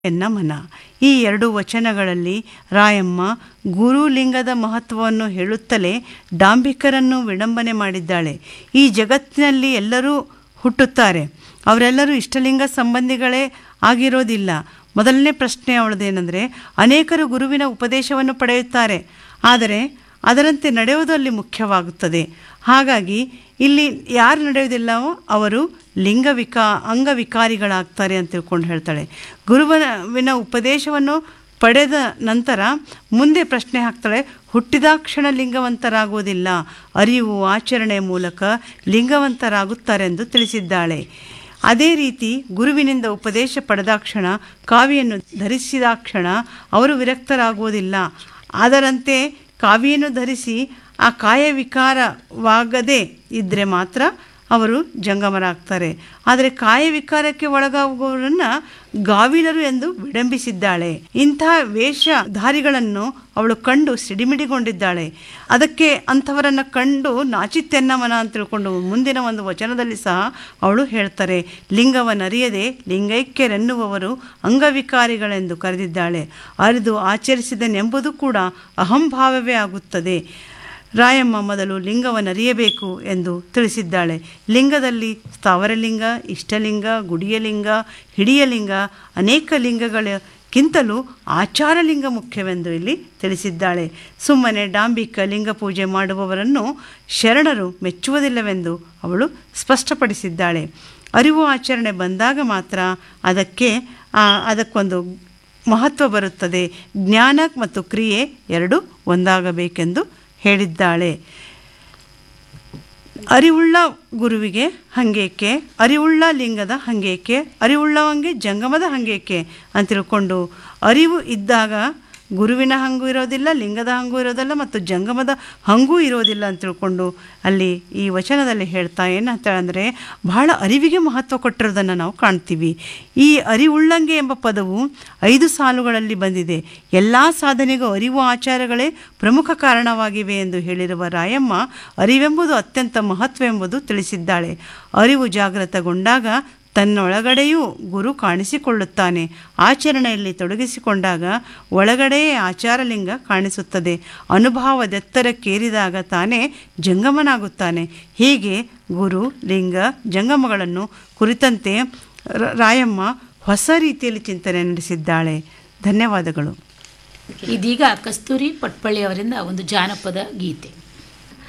ನಮನ ಈ ಎರಡು ವಚನಗಳಲ್ಲಿ ರಾಯಮ್ಮ ಗುರುಲಿಂಗದ ಮಹತ್ವವನ್ನು ಹೇಳುತ್ತಲೇ ಡಾಂಬಿಕರನ್ನು ವಿಡಂಬನೆ ಮಾಡಿದ್ದಾಳೆ ಈ ಜಗತ್ತಿನಲ್ಲಿ ಎಲ್ಲರೂ ಹುಟ್ಟುತ್ತಾರೆ ಅವರೆಲ್ಲರೂ ಇಷ್ಟಲಿಂಗ ಸಂಬಂಧಿಗಳೇ ಆಗಿರೋದಿಲ್ಲ ಮೊದಲನೇ ಪ್ರಶ್ನೆ ಅವಳದೇನೆಂದರೆ ಅನೇಕರು ಗುರುವಿನ ಉಪದೇಶವನ್ನು ಪಡೆಯುತ್ತಾರೆ ಆದರೆ ಅದರಂತೆ ನಡೆಯುವುದು ಅಲ್ಲಿ ಮುಖ್ಯವಾಗುತ್ತದೆ ಹಾಗಾಗಿ ಇಲ್ಲಿ ಯಾರು ನಡೆಯುವುದಿಲ್ಲವೋ ಅವರು ಲಿಂಗವಿಕಾ ಅಂಗವಿಕಾರಿಗಳಾಗ್ತಾರೆ ಅಂತ ತಿಳ್ಕೊಂಡು ಹೇಳ್ತಾಳೆ ಗುರುವಿನ ಉಪದೇಶವನ್ನು ಪಡೆದ ನಂತರ ಮುಂದೆ ಪ್ರಶ್ನೆ ಹಾಕ್ತಾಳೆ ಹುಟ್ಟಿದಾಕ್ಷಣ ಲಿಂಗವಂತರಾಗುವುದಿಲ್ಲ ಅರಿವು ಆಚರಣೆ ಮೂಲಕ ಲಿಂಗವಂತರಾಗುತ್ತಾರೆ ಎಂದು ತಿಳಿಸಿದ್ದಾಳೆ ಅದೇ ರೀತಿ ಗುರುವಿನಿಂದ ಉಪದೇಶ ಪಡೆದಾಕ್ಷಣ ಕಾವಿಯನ್ನು ಧರಿಸಿದಾಕ್ಷಣ ಅವರು ವಿರಕ್ತರಾಗುವುದಿಲ್ಲ ಅದರಂತೆ ಕಾವಿಯನ್ನು ಧರಿಸಿ ಆ ಕಾಯ ವಿಕಾರವಾಗದೇ ಇದ್ದರೆ ಮಾತ್ರ ಅವರು ಜಂಗಮರಾಗ್ತಾರೆ ಆದರೆ ಕಾಯ ವಿಕಾರಕ್ಕೆ ಒಳಗಾಗುವವರನ್ನು ಗಾವಿಲರು ಎಂದು ವಿಡಂಬಿಸಿದ್ದಾಳೆ ಇಂತಹ ವೇಷಧಾರಿಗಳನ್ನು ಅವಳು ಕಂಡು ಸಿಡಿಮಿಡಿಗೊಂಡಿದ್ದಾಳೆ ಅದಕ್ಕೆ ಅಂಥವರನ್ನು ಕಂಡು ನಾಚಿತ್ತೆನ್ನಮನ ಅಂತ ತಿಳ್ಕೊಂಡು ಮುಂದಿನ ಒಂದು ವಚನದಲ್ಲಿ ಸಹ ಅವಳು ಹೇಳ್ತಾರೆ ಲಿಂಗವನ್ನರಿಯದೆ ಲಿಂಗೈಕ್ಯರೆನ್ನುವವರು ಅಂಗವಿಕಾರಿಗಳೆಂದು ಕರೆದಿದ್ದಾಳೆ ಅರಿದು ಆಚರಿಸಿದನೆಂಬುದು ಕೂಡ ಅಹಂಭಾವವೇ ಆಗುತ್ತದೆ ರಾಯಮ್ಮ ಮೊದಲು ಲಿಂಗವನ್ನರಿಯಬೇಕು ಎಂದು ತಿಳಿಸಿದ್ದಾಳೆ ಲಿಂಗದಲ್ಲಿ ಸ್ಥಾವರಲಿಂಗ ಇಷ್ಟಲಿಂಗ ಗುಡಿಯಲಿಂಗ ಹಿಡಿಯಲಿಂಗ ಅನೇಕ ಲಿಂಗಗಳಕ್ಕಿಂತಲೂ ಆಚಾರಲಿಂಗ ಮುಖ್ಯವೆಂದು ಇಲ್ಲಿ ತಿಳಿಸಿದ್ದಾಳೆ ಸುಮ್ಮನೆ ಡಾಂಬಿಕ ಲಿಂಗ ಪೂಜೆ ಮಾಡುವವರನ್ನು ಶರಣರು ಮೆಚ್ಚುವುದಿಲ್ಲವೆಂದು ಅವಳು ಸ್ಪಷ್ಟಪಡಿಸಿದ್ದಾಳೆ ಅರಿವು ಆಚರಣೆ ಬಂದಾಗ ಮಾತ್ರ ಅದಕ್ಕೆ ಅದಕ್ಕೊಂದು ಮಹತ್ವ ಬರುತ್ತದೆ ಜ್ಞಾನ ಮತ್ತು ಕ್ರಿಯೆ ಎರಡು ಒಂದಾಗಬೇಕೆಂದು ಹೇಳಿದ್ದಾಳೆ ಅರಿವುಳ್ಳ ಗುರುವಿಗೆ ಹಂಗೇಕೆ ಅರಿವುಳ್ಳ ಲಿಂಗದ ಹಂಗೇಕೆ ಅರಿವುಳ್ಳವಂಗೆ ಜಂಗಮದ ಹಂಗೇಕೆ ಅಂತ ತಿಳ್ಕೊಂಡು ಅರಿವು ಇದ್ದಾಗ ಗುರುವಿನ ಹಂಗೂ ಇರೋದಿಲ್ಲ ಲಿಂಗದ ಹಂಗೂ ಇರೋದಿಲ್ಲ ಮತ್ತು ಜಂಗಮದ ಹಂಗೂ ಇರೋದಿಲ್ಲ ಅಂತ ತಿಳ್ಕೊಂಡು ಅಲ್ಲಿ ಈ ವಚನದಲ್ಲಿ ಹೇಳ್ತಾ ಏನಂತ ಅಂದರೆ ಬಹಳ ಅರಿವಿಗೆ ಮಹತ್ವ ಕೊಟ್ಟಿರೋದನ್ನು ನಾವು ಕಾಣ್ತೀವಿ ಈ ಅರಿವುಳ್ಳಂಗೆ ಎಂಬ ಪದವು ಐದು ಸಾಲುಗಳಲ್ಲಿ ಬಂದಿದೆ ಎಲ್ಲ ಸಾಧನೆಗೂ ಅರಿವು ಆಚಾರಗಳೇ ಪ್ರಮುಖ ಕಾರಣವಾಗಿವೆ ಎಂದು ಹೇಳಿರುವ ರಾಯಮ್ಮ ಅರಿವೆಂಬುದು ಅತ್ಯಂತ ಮಹತ್ವ ಎಂಬುದು ತಿಳಿಸಿದ್ದಾಳೆ ಅರಿವು ಜಾಗೃತಗೊಂಡಾಗ ತನ್ನೊಳಗಡೆಯೂ ಗುರು ಕಾಣಿಸಿಕೊಳ್ಳುತ್ತಾನೆ ಆಚರಣೆಯಲ್ಲಿ ತೊಡಗಿಸಿಕೊಂಡಾಗ ಒಳಗಡೆಯೇ ಆಚಾರಲಿಂಗ ಕಾಣಿಸುತ್ತದೆ ಅನುಭವದೆತ್ತರಕ್ಕೇರಿದಾಗ ತಾನೇ ಜಂಗಮನಾಗುತ್ತಾನೆ ಹೀಗೆ ಗುರು ಲಿಂಗ ಜಂಗಮಗಳನ್ನು ಕುರಿತಂತೆ ರಾಯಮ್ಮ ಹೊಸ ರೀತಿಯಲ್ಲಿ ಚಿಂತನೆ ನಡೆಸಿದ್ದಾಳೆ ಧನ್ಯವಾದಗಳು ಇದೀಗ ಕಸ್ತೂರಿ ಪಟ್ಪಳ್ಳಿ ಅವರಿಂದ ಒಂದು ಜಾನಪದ ಗೀತೆ